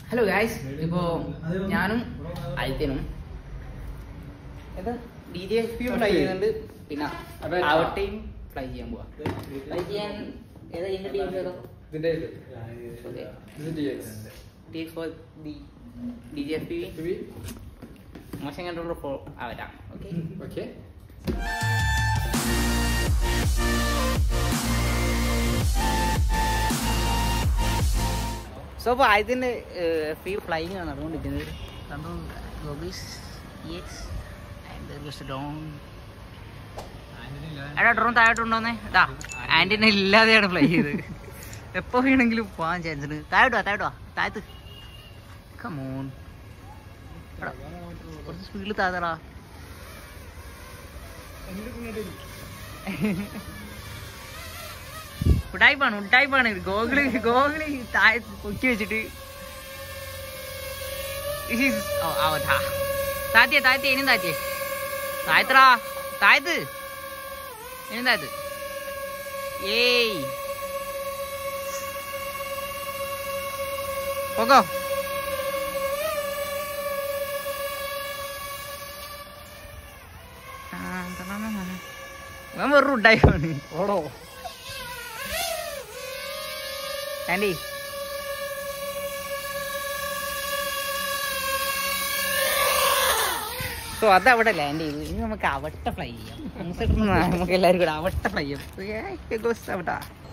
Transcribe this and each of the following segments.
Hello guys ഇപ്പോൾ ഞാനും ആദിത്യനും ഏതാ ഡി ജെ എഫ് പിയും ഫ്ലൈ ചെയ്യുന്നുണ്ട് പിന്നെ ആവട്ടെയും ഫ്ലൈ ചെയ്യാൻ പോവാ ഫ്ലൈ ചെയ്യാൻ ഏതാ ഇതിന്റെ ടീം ഏതോ ഇതിന്റെ ഇത്. ഓക്കെ ഇത് DX. ടീം ഫോർ D D J F P TV. മോശം കൺട്രോളർ ഫോർ ആവറ്റാം ഓക്കെ Okay. സോ അപ്പോൾ ആദ്യത്തിൻ്റെ ഫ്രീ ഫ്ലൈയിങ് ആണ് നടന്നുകൊണ്ടിരിക്കുന്നത് കണ്ടു ഗോബീസ് യെസ് ആൻഡ് ജസ്റ്റ് ഡോൺ എടാ ഡ്രോൺ താഴോട്ടുണ്ടോന്നേ ഇതാ ആൻറ്റിനെ ഇല്ലാതെയാണ് ഫ്ലൈ ചെയ്തത് എപ്പോ വേണമെങ്കിലും പോകാൻ ചാൻസ് ഉണ്ട് താഴോട്ട് വാ താഴോട്ട് വാ താഴത്ത് കമോൺ കുറച്ച് സ്പീഡിൽ താഴത്തടാ ഉടായ്പാണ് ഉടായ്പാണ് ഗോഗിള് ഗോഗിള് താഴെ പൊക്കി വെച്ചിട്ട് This is- ഓ, അവതാ താത്തിയെ താത്തിയെ ഇനിയും താത്തിയെ താഴത്തടാ താഴത്ത് ഇനിയും താഴത്ത് ഏയ് പോകോ ഞാൻ വെറും ഉണ്ടായിപ്പാണ് ഓടോ. ആൻഡി സോ അത് അവിടെ ലാൻഡ് ചെയ്തു ഇനി നമുക്ക് അവട്ട ഫ്ലൈ ചെയ്യാം അങ്ങോട്ട് നമുക്ക് എല്ലാവരും കൂടെ അവട്ട ഫ്ലൈ ചെയ്യാം അവട്ടാ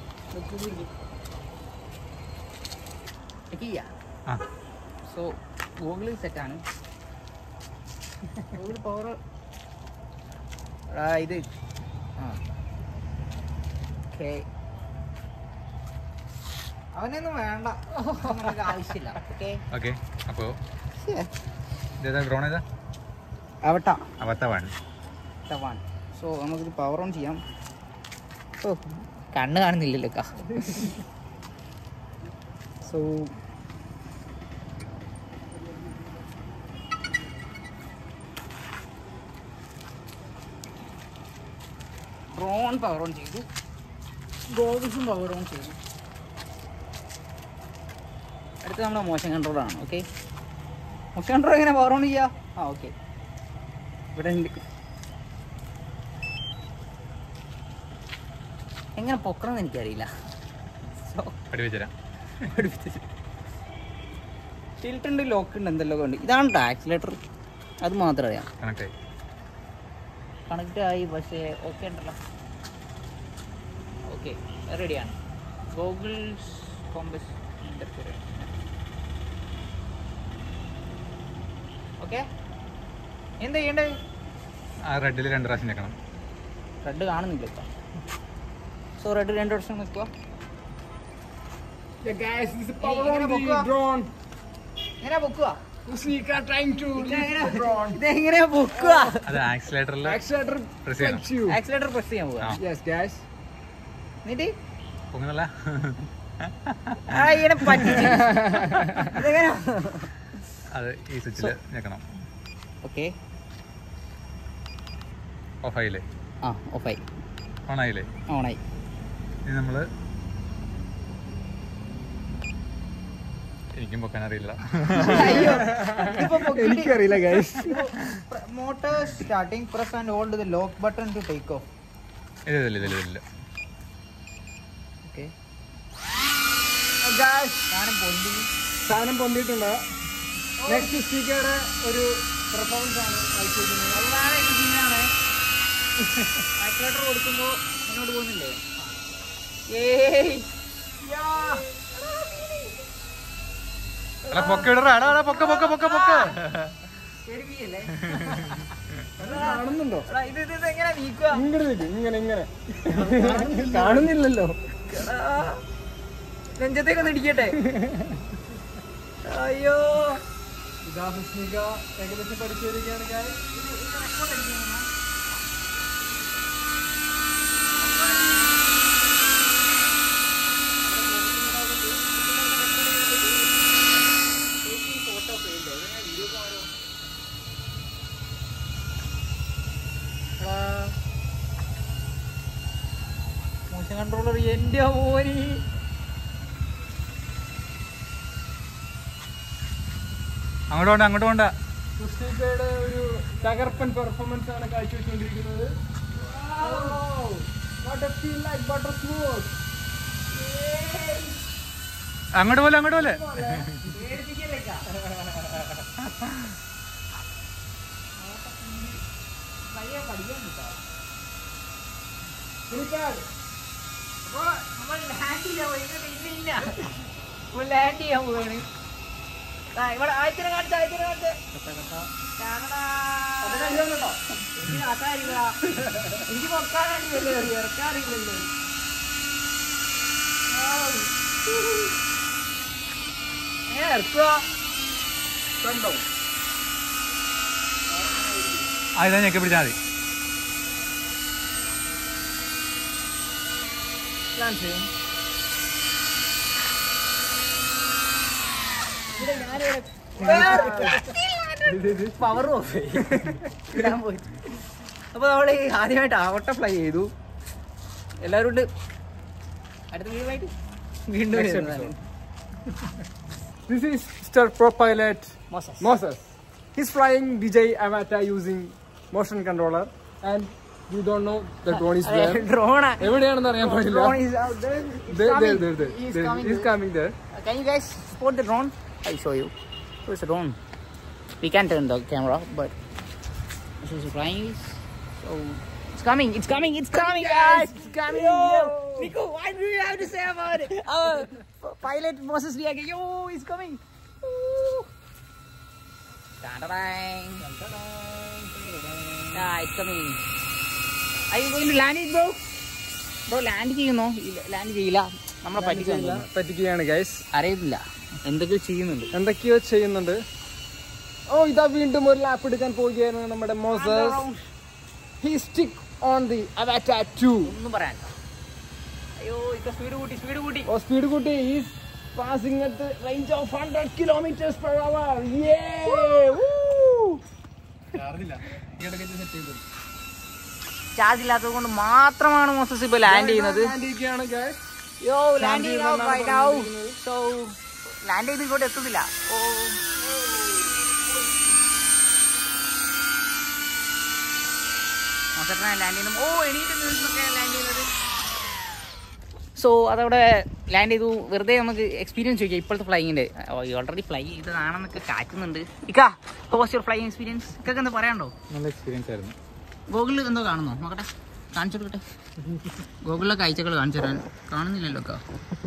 സോ ഗൂഗിൾ സെറ്റാണ് ഗൂഗിൾ പവർ ഇത് ആ ഓക്കെ അവനൊന്നും വേണ്ട നമുക്ക് ആവശ്യമില്ല ഓക്കെ ഓക്കെ അപ്പോ ഇതേതാ ഡ്രോൺ ഏതാ അവട്ട അവത്തവാണ് വൺ സോ നമുക്കിത് പവർ ഓൺ ചെയ്യാം ഓ കണ്ണ് കാണുന്നില്ലല്ലോ കാ സോ ഡ്രോൺ പവർ ഓൺ ചെയ്തു ഗോഗിസും പവർ ഓൺ ചെയ്തു അടുത്ത നമ്മുടെ മോശം കൺട്രോളാണ് ഓക്കെ മോശം കൺട്രോൾ എങ്ങനെ പവർ ഓൺ ചെയ്യാ ആ ഓക്കെ ഇവിടെ ഉണ്ട് എങ്ങനെ പൊക്കണമെന്ന് എനിക്കറിയില്ല സോ പഠിപ്പിച്ചുതരാം ടിൽറ്റ് ഉണ്ട് ലോക്ക് ഉണ്ട് എന്തെല്ലാം ഉണ്ട് ഇതാണ് ആക്സിലേറ്റർ അത് മാത്രം അറിയാം കണക്ട് ആയി കണക്റ്റ് ആയി പക്ഷേ ഓക്കെ ഉണ്ടല്ലോ ഓക്കെ റെഡിയാണ് ഗോഗിൾസ് കോമ്പസ് ഓക്കെ എന്താ ചെയ്യണ്ടേ ആ റെഡിൽ രണ്ട് പ്രാവശ്യം ഞെക്കണം റെഡ് കാണുന്നില്ല ഇപ്പം സോ റെഡ് രണ്ട് വർഷം നിൽക്കുക Yeah, guys, this is the Hey, power you on gonna the book up? drone. എങ്ങനെയാ പൊക്കുക Sneaker trying to lift the drone. ഇതെങ്ങനെയാ പൊക്കുക അത് ആക്സിലേറ്ററിൽ Accelerator Press ചെയ്യണം. flex you. ആക്സിലേറ്റർ പ്രസ് ചെയ്യാൻ പോവാ ആ. Yes, guys. എന്നിട്ട് പൊങ്ങുന്നല്ല ആ ഇങ്ങനെ പറ്റിച്ച് ഇതെങ്ങനെയാ അത് ഈ സ്വിച്ചിൽ ഞെക്കണം ഓക്കെ ഓഫ് ആയില്ലേ ആ ഓഫായി ഓൺ ആയില്ലേ ഓണായി ഇനി നമ്മൾ എനിക്കും പൊക്കാൻ അറിയില്ല എനിക്കറിയില്ല guys motor starting press and hold the lock button to take off ഇല്ല ഇല്ല ഇല്ല ഇല്ല ഓക്കെ ഗൈസ് സാധനം പൊന്തി സാധനം പൊന്തിയിട്ടുണ്ട് നെക്സ്റ്റ് സ്പീക്കറുടെ ഒരു പെർഫോമൻസ് ആണ് കാഴ്ചവെക്കുന്നത് വളരെ സീനാണ് ആക്സിലേറ്റർ കൊടുക്കുമ്പോൾ മുന്നോട്ട് പോകുന്നില്ലേ ഏയ് എടാ പൊക്ക ഇടറാ എടാ എടാ പൊക്ക പൊക്ക പൊക്ക പൊക്ക ശരിയല്ലേ കാണുന്നുണ്ടോ എടാ, ഇത് ഇത് ഇത് എങ്ങനെ നീക്കുക ഇങ്ങനെ നിൽക്കും ഇങ്ങനെ ഇങ്ങനെ കാണുന്നില്ലല്ലോ നെഞ്ചത്തേക്ക് ഒന്ന് ഇടിക്കട്ടെ അയ്യോ ഇതാ സുസ്മിക ഏകദേശം പഠിച്ചു വരികയാണ് guys. മോശം കൺട്രോളർ എന്റെ മോനി അങ്ങോട്ട് പോണ്ട അങ്ങോട്ട് പോണ്ട സുസ്നികയുടെ ഒരു തകർപ്പൻ പെർഫോമൻസ് ആണ് കാഴ്ചവെച്ചുകൊണ്ടിരിക്കുന്നത് Wow! What a feel like butter smooth. അങ്ങോട്ട് പോലെ അങ്ങോട്ട് പോലെ Filipad, ലാൻഡ് ചെയ്യാൻ പോവാണ് ദാ ഇവിടെ ആഴ്ചനെ കാണിച്ച ആഴ്ചനെ കാണിച്ച എനിക്ക് പൊക്കാനാണ് വരുന്നത് ഇറക്കാറില്ലല്ലോ ഏ ഇറക്കുക കണ്ടോ ആ ഇതാ ഞെക്കി പിടിച്ചാൽ മതി land ചെയ്യും. പവർ ഓഫ് ഇടാൻ പോയി അപ്പൊ നമ്മള് ആദ്യമായിട്ട് ആവട്ട ഫ്ലൈ ചെയ്തു എല്ലാവരും ഉണ്ട് അടുത്ത വീടുമായിട്ട് വീണ്ടും Next വരുന്നതാണ്. This is Mr. Pro Pilot Moses. Moses. He's flying DJI Avata using motion controller and you don't know the drone is where. Drone. എവിടെയാണെന്ന് അറിയാൻ പാടില്ല Drone is out there. He's There, there, coming. there, there. He's There, coming He's there. coming there. Can you guys spot the drone? I'll show you. Where's the drone? We can turn the camera, but this is flying. So it's coming. It's coming. It's coming, guys. It's coming. Yo, Nico, what do you have to say about it? Our p- pilot Moses Liaga. Yo, it's coming. Ooh. Ta-da-dang. Ah, it's coming. Are you going to land it, bro? Bro, land ചെയ്യുന്നോ land ചെയ്യില്ല നമ്മളെ പറ്റിക്കാൻ തോന്നുന്നു. പറ്റിക്കുകയാണ് guys അറിയത്തില്ല എന്തൊക്കെ ചെയ്യുന്നുണ്ട് എന്തൊക്കെയോ ചെയ്യുന്നുണ്ട് ഓ ഇതാ വീണ്ടും ഒരു ലാപ്പ് എടുക്കാൻ പോവുകയാണ് നമ്മുടെ Moses he stick on the അവാറ്റ ടു ഒന്നും പറയാനില്ല അയ്യോ ഇപ്പൊ സ്പീഡ് കൂട്ടി സ്പീഡ് കൂട്ടി ഓ സ്പീഡ് കൂട്ടി is passing at range of hundred kilometres per hour charge ഇല്ലാത്തത് കൊണ്ട് മാത്രമാണ് മോസസ് ഇപ്പൊ ലാൻഡ് ചെയ്യുന്നത് യോ ലാൻഡ് സോ ലാൻഡ് ചെയ്ത് ഇങ്ങോട്ട് എത്തുന്നില്ല ഓ മോസറ്റിനാണ് ലാൻഡ് ചെയ്യുന്നത് ഓ എണീറ്റ് നിന്നൊക്കെ ലാൻഡ് ചെയ്യുന്നത് സോ അതവിടെ ലാൻഡ് ചെയ്തു വെറുതെ നമുക്ക് എക്സ്പീരിയൻസ് ചോദിക്കാം ഇപ്പോഴത്തെ ഫ്ലൈങ്ങിന്റെ ഓൾറെഡി ഫ്ലൈ ചെയ്തതാണെന്നൊക്കെ കാറ്റുന്നുണ്ട് ഇക്കാ ഹോസ് യുവർ ഫ്ലൈ എക്സ്പീരിയൻസ് ഇക്കൊക്കെ എന്താ പറയാനുണ്ടോ നല്ല എക്സ്പീരിയൻസ് ആയിരുന്നു ഗൂഗിളിൽ എന്തോ കാണുന്നോ നോക്കട്ടെ കാണിച്ചു കൊടുക്കട്ടെ ഗൂഗിളിലെ കാഴ്ചകൾ കാണിച്ചു തരാൻ കാണുന്നില്ലല്ലോ അക്ക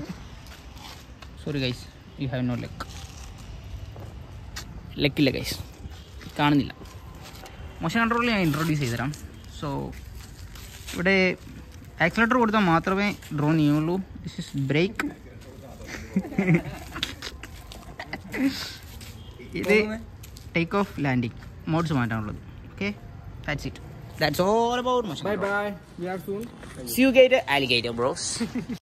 sorry guys you have no lag ലെക്കില്ല ഗൈസ് കാണുന്നില്ല മോശം കൺട്രോളിൽ ഞാൻ ഇൻട്രൊഡ്യൂസ് ചെയ്ത് തരാം സോ ഇവിടെ ആക്സിലേറ്റർ കൊടുത്താൽ മാത്രമേ ഡ്രോൺ ചെയ്യുള്ളൂ ദിസ് ഇസ് ബ്രേക്ക് ഇത് ടേക്ക് ഓഫ് ലാൻഡിങ് മോഡ്സ് മാറ്റാനുള്ളത് okay that's it that's all about മോശം bye bye we are soon See you later, alligator bros.